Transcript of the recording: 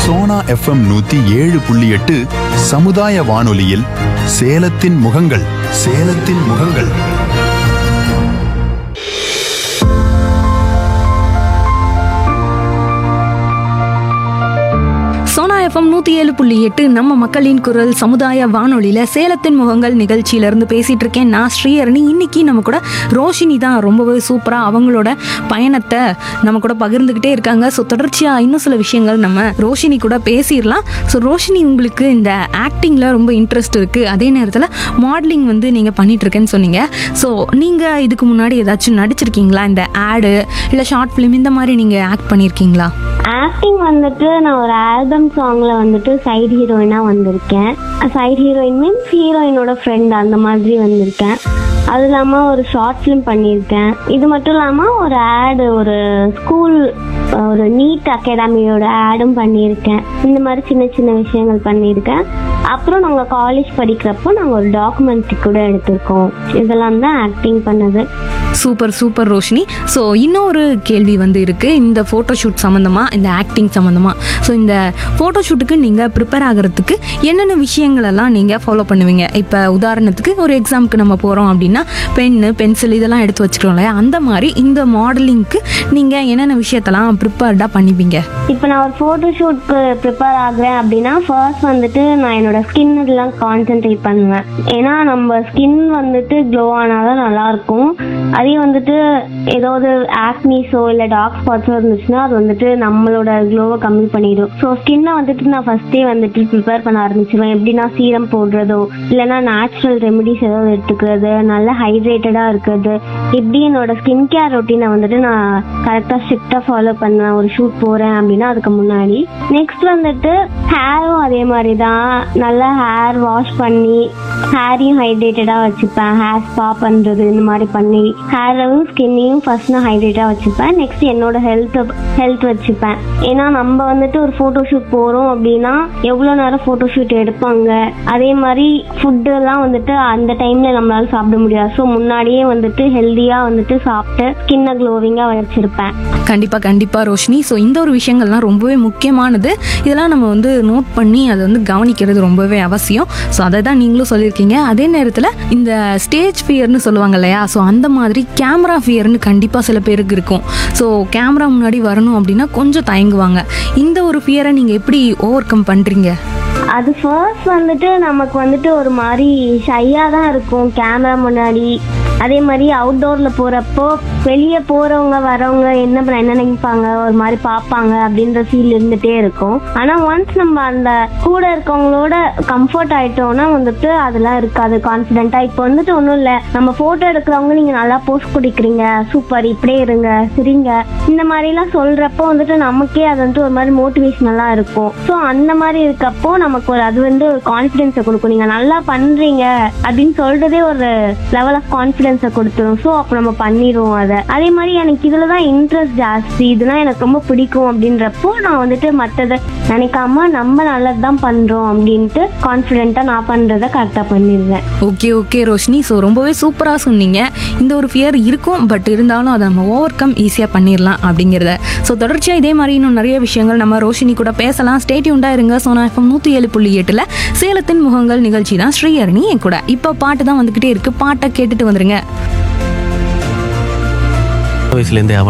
Sona FM நூத்தி ஏழு புள்ளி எட்டு சமுதாய வானொலியில் சேலத்தின் முகங்கள் சேலத்தின் முகங்கள் சோனா எஃப்எம் நூற்றி ஏழு புள்ளி எட்டு நம்ம மக்களின் குரல் சமுதாய வானொலியில் சேலத்தின் முகங்கள் நிகழ்ச்சியிலேருந்து பேசிகிட்டு இருக்கேன் நான் ஸ்ரீஹரணி இன்னைக்கு நம்ம கூட ரோஷினி தான் ரொம்பவே சூப்பராக அவங்களோட பயணத்தை நம்ம கூட பகிர்ந்துக்கிட்டே இருக்காங்க ஸோ தொடர்ச்சியாக இன்னும் சில விஷயங்கள் நம்ம ரோஷினி கூட பேசிடலாம் ஸோ ரோஷினி உங்களுக்கு இந்த ஆக்டிங்கில் ரொம்ப இன்ட்ரெஸ்ட் இருக்குது அதே நேரத்தில் மாடலிங் வந்து நீங்கள் பண்ணிகிட்ருக்கேன்னு சொன்னீங்க ஸோ நீங்கள் இதுக்கு முன்னாடி ஏதாச்சும் நடிச்சிருக்கீங்களா இந்த ஆடு இல்லை ஷார்ட் ஃபிலிம் இந்த மாதிரி நீங்கள் ஆக்ட் பண்ணியிருக்கீங்களா ஆக்டிங் வந்துட்டு நான் ஒரு ஆல்பம் சாங்ல வந்துட்டு சைடு ஹீரோயினா வந்திருக்கேன் சைடு ஹீரோயின் மீன்ஸ் ஹீரோயினோட ஃப்ரெண்ட் அந்த மாதிரி வந்திருக்கேன் அது இல்லாமல் ஒரு ஷார்ட் ஃபிலிம் பண்ணியிருக்கேன் இது மட்டும் இல்லாமல் ஒரு ஆடு ஒரு ஸ்கூல் ஒரு நீட் அகாடமியோட ஆடும் பண்ணியிருக்கேன் இந்த மாதிரி சின்ன சின்ன விஷயங்கள் பண்ணியிருக்கேன் அப்புறம் நாங்கள் காலேஜ் படிக்கிறப்போ நாங்கள் ஒரு டாக்குமெண்ட்ரி கூட எடுத்திருக்கோம் இதெல்லாம் தான் ஆக்டிங் பண்ணது சூப்பர் சூப்பர் ரோஷினி ஸோ இன்னொரு கேள்வி வந்து இருக்குது இந்த ஃபோட்டோஷூட் சம்மந்தமாக இந்த ஆக்டிங் சம்மந்தமாக ஸோ இந்த ஃபோட்டோஷூட்டுக்கு நீங்கள் ப்ரிப்பேர் ஆகிறதுக்கு என்னென்ன விஷயங்களெல்லாம் நீங்கள் ஃபாலோ பண்ணுவீங்க இப்போ உதாரணத்துக்கு ஒரு எக்ஸாமுக்கு நம்ம போகிறோம் அப்படின்னா பென்னு பென்சில் இதெல்லாம் எடுத்து வச்சுக்கிறோம் இல்லையா அந்த மாதிரி இந்த மாடலிங்க்கு நீங்கள் என்னென்ன விஷயத்தெல்லாம் ப்ரிப்பேர்டாக பண்ணிப்பீங்க இப்போ நான் ஒரு ஃபோட்டோ ஷூட்க்கு ப்ரிப்பேர் ஆகுறேன் அப்படின்னா ஃபர்ஸ்ட் வந்துட்டு நான் என்னோட ஸ்கின் எல்லாம் கான்சென்ட்ரேட் பண்ணுவேன் ஏன்னா நம்ம ஸ்கின் வந்துட்டு க்ளோ ஆனாதான் நல்லா இருக்கும் அதே வந்துட்டு ஏதாவது ஆக்னிஸோ இல்லை டார்க் ஸ்பாட்ஸோ இருந்துச்சுன்னா அது வந்துட்டு நம்மளோட க்ளோவை கம்மி பண்ணிடும் ஸோ ஸ்கின்னை வந்துட்டு நான் ஃபர்ஸ்டே வந்துட்டு ப்ரிப்பேர் பண்ண ஆரம்பிச்சிருவேன் எப்படின்னா சீரம் போடுறதோ இல்லைன்னா நேச்சுரல் ரெமெடிஸ் ஏதாவது எடுத்துக்கிறது நல்லா ஹைட்ரேட்டடாக இருக்கிறது இப்படி என்னோட ஸ்கின் கேர் ரொட்டீனை வந்துட்டு நான் கரெக்டாக ஸ்ட்ரிக்டாக ஃபாலோ பண்ணுவேன் ஒரு ஷூட் போகிறேன் அப்படின்னா அதுக்கு முன்னாடி நெக்ஸ்ட் வந்துட்டு ஹேரும் அதே மாதிரி தான் நல்லா ஹேர் வாஷ் பண்ணி ஹேரையும் ஹைட்ரேட்டடாக வச்சுப்பேன் ஹேர் ஸ்பா பண்ணுறது இந்த மாதிரி பண்ணி ஹேரையும் ஸ்கின்னையும் ஃபர்ஸ்ட் நான் ஹைட்ரேட்டாக வச்சுப்பேன் நெக்ஸ்ட் என்னோட ஹெல்த் ஹெல்த் வச்சுப்பேன் ஏன்னா நம்ம வந்துட்டு ஒரு ஃபோட்டோ ஷூட் போகிறோம் அப்படின்னா எவ்வளோ நேரம் ஃபோட்டோ ஷூட் எடுப்பாங்க அதே மாதிரி ஃபுட்டெல்லாம் வந்துட்டு அந்த டைமில் நம்மளால சாப்பிட முடியாது ஸோ முன்னாடியே வந்துட்டு ஹெல்த்தியாக வந்துட்டு சாப்பிட்டு ஸ்கின்னை க்ளோவிங்காக வச்சுருப்பேன் கண்டிப்பாக கண்டிப்பாக ரோஷினி ஸோ இந்த ஒரு விஷயங்கள்லாம் ரொம்பவே முக்கியமானது இதெல்லாம் நம்ம வந்து நோட் பண்ணி அதை வந்து கவனிக்கிறது ரொம்பவே அவசியம் ஸோ அதை தான் நீங்களும் சொல்லியிருக்கீங்க அதே நேரத்தில் இந்த ஸ்டேஜ் ஃபியர்னு சொல்லுவாங்க இல்லையா ஸோ அந்த மாதிரி கேமரா ஃபியர்னு கண்டிப்பாக சில பேருக்கு இருக்கும் ஸோ கேமரா முன்னாடி வரணும் அப்படின்னா கொஞ்சம் தயங்குவாங்க இந்த ஒரு ஃபியரை நீங்கள் எப்படி ஓவர் கம் பண்ணுறீங்க அது ஃபர்ஸ்ட் வந்துட்டு நமக்கு வந்துட்டு ஒரு மாதிரி ஷையாக தான் இருக்கும் கேமரா முன்னாடி அதே மாதிரி அவுட்டோரில் போகிறப்போ வெளியே போகிறவங்க வரவங்க என்ன பண்ண என்ன நினைப்பாங்க ஒரு மாதிரி பார்ப்பாங்க அப்படின்ற ஃபீல் இருந்துகிட்டே இருக்கும் ஆனால் ஒன்ஸ் நம்ம அந்த கூட இருக்கவங்களோட கம்ஃபர்ட் ஆயிட்டோம்னா வந்துட்டு அதெல்லாம் இருக்காது கான்ஃபிடென்ட்டாக இப்போ வந்துட்டு ஒன்றும் இல்லை நம்ம ஃபோட்டோ எடுக்கிறவங்க நீங்கள் நல்லா போஸ்ட் குடிக்கிறீங்க சூப்பர் இப்படியே இருங்க சிரிங்க இந்த மாதிரிலாம் சொல்கிறப்போ வந்துட்டு நமக்கே அது வந்துட்டு ஒரு மாதிரி மோட்டிவேஷனலாக இருக்கும் ஸோ அந்த மாதிரி இருக்கப்போ நமக்கு ஒரு அது வந்து ஒரு கான்ஃபிடென்ஸை கொடுக்கும் நீங்கள் நல்லா பண்ணுறீங்க அப்படின்னு சொல்கிறதே ஒரு லெவல் ஆஃப் கான்ஃபிடென்ஸை கொடுத்துரும் ஸோ அப்போ நம்ம பண்ணிடுவோம் அதை அதே மாதிரி எனக்கு இதில் தான் இன்ட்ரெஸ்ட் ஜாஸ்தி இதெல்லாம் எனக்கு ரொம்ப பிடிக்கும் அப்படின்றப்போ நான் வந்துட்டு மற்றதை நினைக்காம நம்ம நல்லது தான் பண்ணுறோம் அப்படின்ட்டு கான்ஃபிடென்ட்டாக நான் பண்ணுறதை கரெக்டாக பண்ணிடுவேன் ஓகே ஓகே ரோஷினி ஸோ ரொம்பவே சூப்பராக சொன்னீங்க இந்த ஒரு ஃபியர் இருக்கும் பட் இருந்தாலும் அதை நம்ம ஓவர் கம் ஈஸியாக பண்ணிடலாம் அப்படிங்கிறத ஸோ தொடர்ச்சியாக இதே மாதிரி இன்னும் நிறைய விஷயங்கள் நம்ம ரோஷினி கூட பேசலாம் ஸ்டேட்யூண்டாக இருங்க சோனா எஃப்எம் நூற்றி ஏழு புள்ளி எட்டில் சேலத்தின் முகங்கள் நிகழ்ச்சி தான் ஸ்ரீஹரணி என் கூட இப்போ பாட்டு தான் வந்துக்கிட்டே இருக்கு பாட்டை கேட்டுட்டு வந்துருங்க வயசுலேருந்தே அவன்